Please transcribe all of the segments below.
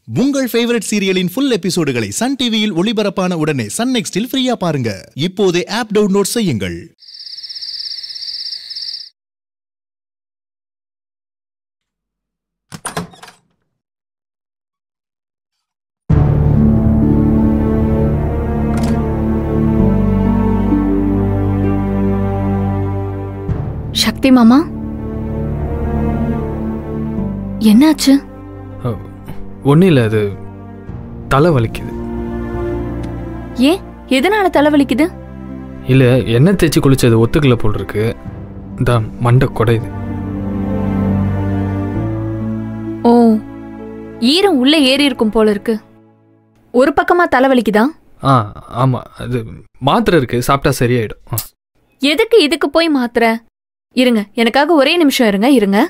உங்கள் ஃபேவரட் சீரியலின் ஃபுல் எபிசோடுகளை சன் டிவியில் ஒளிபரப்பான உடனே சன் நெக்ஸ்டில் ஃப்ரீயா பாருங்க இப்போதே ஆப் டவுன்லோட் செய்யுங்கள் சக்தி மாமா என்னாச்சு ஒன்றும் இல்லை அது தலை வலிக்குது ஏன் எதனால தலைவலிக்குது இல்லை எண்ணெய் தேய்ச்சி குளிச்சது ஒத்துக்கல போல் இருக்கு தான் மண்டை குடையுது ஓ ஈரம் உள்ள ஏறி இருக்கும் போல இருக்கு ஒரு பக்கமா தலைவலிக்குதா ஆ ஆமாம் அது மாத்திரை இருக்கு சாப்பிட்டா சரியாயிடும் ஆ. எதுக்கு இதுக்கு போய் மாத்திர இருங்க எனக்காக ஒரே நிமிஷம் இருங்க இருங்க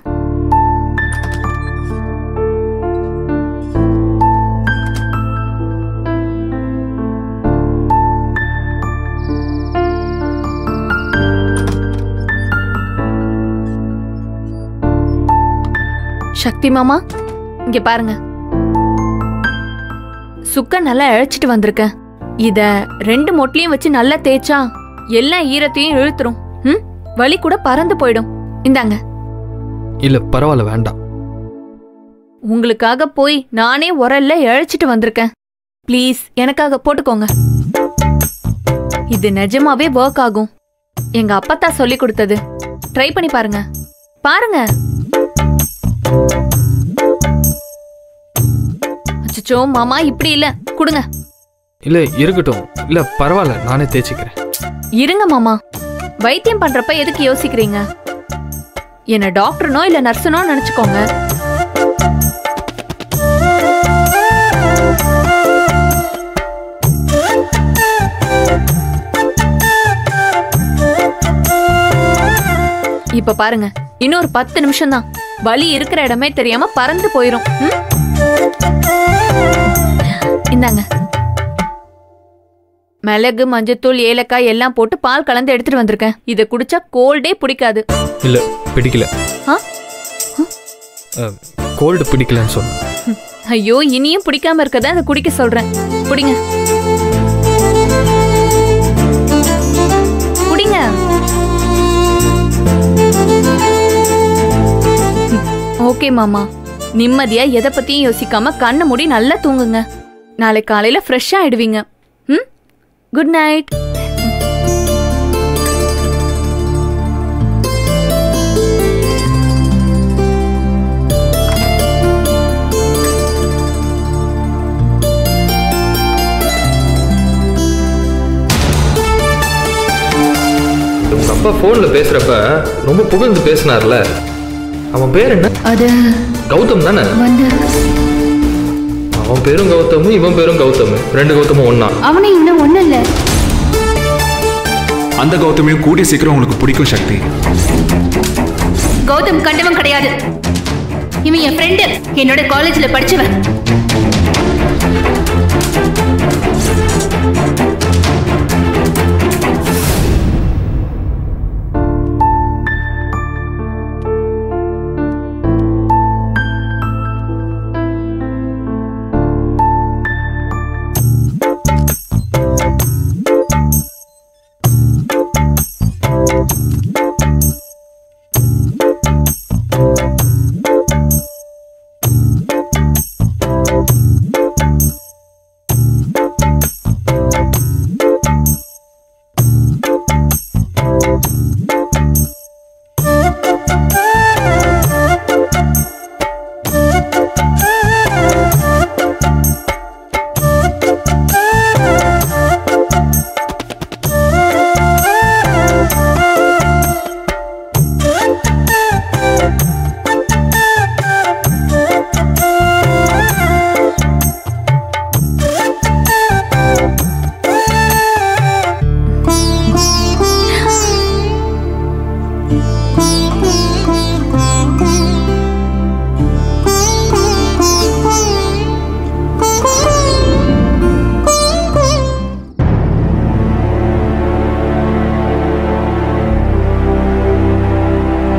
சக்தி மாமா இங்க பாருங்க சுக்க நல்லா இழைச்சிட்டு வந்திருக்கேன் இத ரெண்டு மொட்லையும் வச்சு நல்லா தேய்ச்சா எல்லா ஈரத்தையும் இழுத்துரும் ம் வலி கூட பறந்து போயிடும் இந்தாங்க இல்லை பரவாயில்ல வேண்டாம் உங்களுக்காக போய் நானே உரல்ல இழைச்சிட்டு வந்திருக்கேன் ப்ளீஸ் எனக்காக போட்டுக்கோங்க இது நிஜமாவே ஒர்க் ஆகும் எங்க அப்பத்தா சொல்லி கொடுத்தது ட்ரை பண்ணி பாருங்க பாருங்க அச்சச்சோ மாமா இப்படி இல்ல கொடுங்க இல்லை இருக்கட்டும் இல்லை பரவாயில்ல நானே தேய்ச்சிக்கிறேன் இருங்க மாமா வைத்தியம் பண்றப்ப எதுக்கு யோசிக்கிறீங்க என்ன டாக்டர்னோ இல்ல நர்ஸனோ நினைச்சுக்கோங்க இப்ப பாருங்க இன்னொரு பத்து நிமிஷம் தான் வலி இருக்கிற இடமே தெரியாம பறந்து போயிரும் ம்? இந்தாங்க மிளகு மஞ்சத்தூள் ஏலக்காய் எல்லாம் போட்டு பால் கலந்து எடுத்துட்டு வந்திருக்கேன் இதை குடிச்சா கோல்டே பிடிக்காது இல்லை பிடிக்கல ஆ? கோல்டு பிடிக்கலன்னு சொன்னேன் ஐயோ இனியும் பிடிக்காம இருக்கதா அதை குடிக்க சொல்றேன் குடிங்க குடிங்க ஓகே மாமா நிம்மதியா எதை பத்தியும் யோசிக்காம கண்ணை மூடி நல்லா தூங்குங்க நாளை காலையில ஃப்ரெஷ்ஷா ஆயிடுவீங்க ம் குட் நைட் உங்கள் அப்பா ஃபோனில் பேசுகிறப்ப ரொம்ப புகழ்ந்து பேசினார்ல அவன் பேர் என்ன அது கௌதம் தானே வந்து அவன் பேரும் கௌதமு இவன் பேரும் கௌதமு ரெண்டு கௌதமும் ஒண்ணா அவனை இன்னும் ஒண்ணும் இல்ல அந்த கௌதமையும் கூடிய சீக்கிரம் உங்களுக்கு பிடிக்கும் சக்தி கௌதம் கண்டவன் கிடையாது இவன் என் ஃப்ரெண்டு என்னோட காலேஜ்ல படிச்சவன்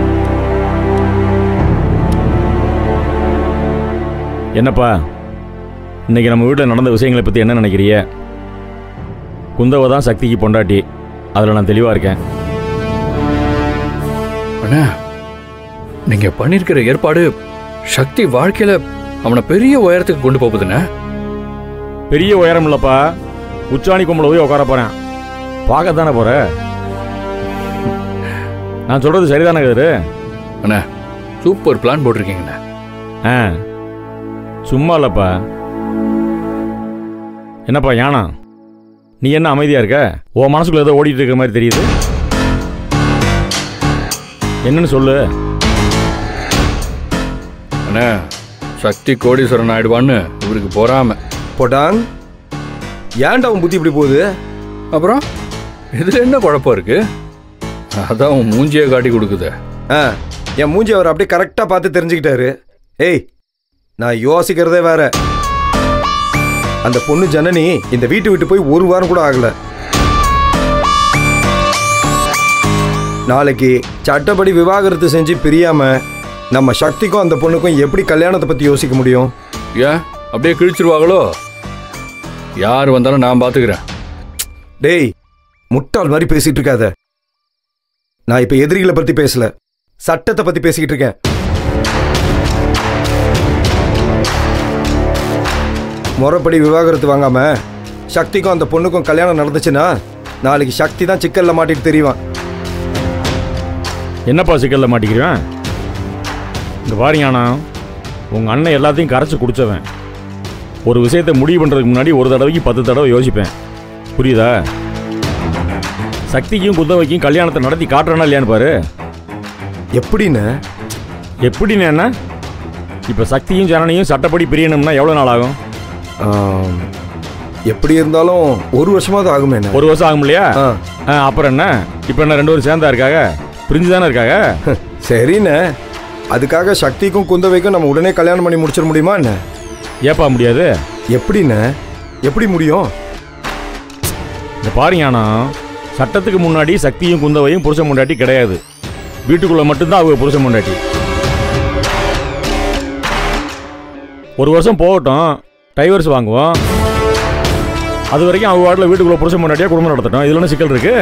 என்னப்பா இன்னைக்கு நம்ம வீட்டில் நடந்த விஷயங்களை பற்றி என்ன நினைக்கிறிய குந்தவை தான் சக்திக்கு பொண்டாட்டி அதில் நான் தெளிவாக இருக்கேன் அண்ணா நீங்க பண்ணிருக்கிற ஏற்பாடு சக்தி வாழ்க்கையில அவனை பெரிய உயரத்துக்கு கொண்டு போகுதுண்ணே பெரிய உயரம் இல்லைப்பா உச்சாணி கொம்பில் போய் உட்கார போகிறேன் பார்க்க தானே போகிற நான் சொல்கிறது சரிதானே கதிரு அண்ணா சூப்பர் பிளான் போட்டிருக்கீங்கண்ணா ஆ சும்மா இல்லைப்பா என்னப்பா யானா நீ என்ன அமைதியாக இருக்க உன் மனசுக்குள்ள ஏதோ ஓடிட்டு இருக்கிற மாதிரி தெரியுது என்னன்னு சொல்லு அண்ணா சக்தி கோடீஸ்வரன் ஆயிடுவான்னு இவருக்கு பொறாம போட்டாங் ஏன்டா உன் புத்தி இப்படி போகுது அப்புறம் இதுல என்ன குழப்பம் இருக்கு அதான் உன் மூஞ்சியை காட்டி கொடுக்குது ஆ என் மூஞ்சி அவர் அப்படியே கரெக்டாக பார்த்து தெரிஞ்சுக்கிட்டாரு ஏய் நான் யோசிக்கிறதே வேற அந்த பொண்ணு ஜனனி இந்த வீட்டு விட்டு போய் ஒரு வாரம் கூட ஆகல நாளைக்கு சட்டப்படி விவாகரத்து செஞ்சு பிரியாம நம்ம சக்திக்கும் அந்த பொண்ணுக்கும் எப்படி கல்யாணத்தை பத்தி யோசிக்க முடியும் ஏன் அப்படியே கிழிச்சிருவாங்களோ யார் வந்தாலும் நான் பாத்துக்கிறேன் டேய் முட்டாள் மாதிரி பேசிட்டு இருக்காத நான் இப்ப எதிரிகளை பத்தி பேசல சட்டத்தை பத்தி பேசிக்கிட்டு இருக்கேன் முறைப்படி விவாகரத்து வாங்காம சக்திக்கும் அந்த பொண்ணுக்கும் கல்யாணம் நடந்துச்சுன்னா நாளைக்கு சக்தி தான் சிக்கல்ல மாட்டிட்டு தெரியவான் என்னப்பா சிக்கலில் மாட்டிக்கிறேன் இங்கே பாருங்கண்ணா உங்கள் அண்ணன் எல்லாத்தையும் கரைச்சி குடிச்சவன் ஒரு விஷயத்தை முடிவு பண்ணுறதுக்கு முன்னாடி ஒரு தடவைக்கு பத்து தடவை யோசிப்பேன் புரியுதா சக்திக்கும் குந்தவைக்கும் கல்யாணத்தை நடத்தி காட்டுறானா இல்லையான்னு பாரு எப்படின்னு எப்படின்னு என்ன இப்போ சக்தியும் ஜனனியும் சட்டப்படி பிரியணும்னா எவ்வளோ நாள் ஆகும் ஆம், எப்படி இருந்தாலும் ஒரு வருஷமாவது ஆகுமே என்ன ஒரு வருஷம் ஆகும் இல்லையா ஆ, ஆ, அப்புறம் என்ன இப்போ என்ன ரெண்டு பேரும் சேர்ந்தா இருக்காங்க பிரிஞ்சு தானே இருக்காங்க சரிண்ணே அதுக்காக சக்திக்கும் குந்தவைக்கும் நம்ம உடனே கல்யாணம் பண்ணி முடிச்சிட முடியுமா என்ன ஏப்பா முடியாது எப்படிண்ணே எப்படி முடியும் இந்த பாருங்கண்ணா சட்டத்துக்கு முன்னாடி சக்தியும் குந்தவையும் புருஷன் முண்டாட்டி கிடையாது வீட்டுக்குள்ள மட்டும்தான் அவங்க புருஷன் முண்டாட்டி ஒரு வருஷம் போகட்டும் டைவர்ஸ் வாங்குவோம் அது வரைக்கும் அவங்க வாட்டில் வீட்டுக்குள்ள புருஷன் முன்னாடியே குடும்பம் நடத்தட்டும் இதுல என்ன சிக்கல் இருக்கு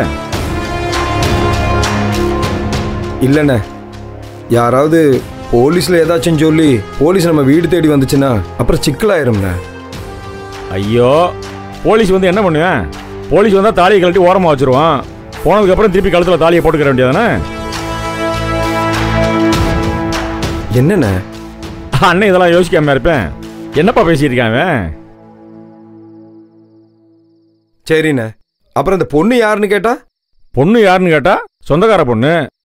இல்லைண்ணே யாராவது போலீஸ்ல ஏதாச்சும் சொல்லி போலீஸ் நம்ம வீடு தேடி வந்துச்சுன்னா அப்புறம் சிக்கலாயிரும்ண்ணே ஐயோ போலீஸ் வந்து என்ன பண்ணுவேன் போலீஸ் வந்தால் தாலியை கழட்டி ஓரமாக வச்சிருவான் போனதுக்கப்புறம் திருப்பி கழுத்தில் தாலியை போட்டுக்கிற வேண்டியதானே என்னண்ணே அண்ணன் இதெல்லாம் யோசிக்காம இருப்பேன் என்னப்பா பேசிட்டு இருக்கான் அவன் சரிண்ணே அப்புறம் இந்த பொண்ணு யாருன்னு கேட்டா பொண்ணு யாருன்னு கேட்டா சொந்தக்கார பொண்ணு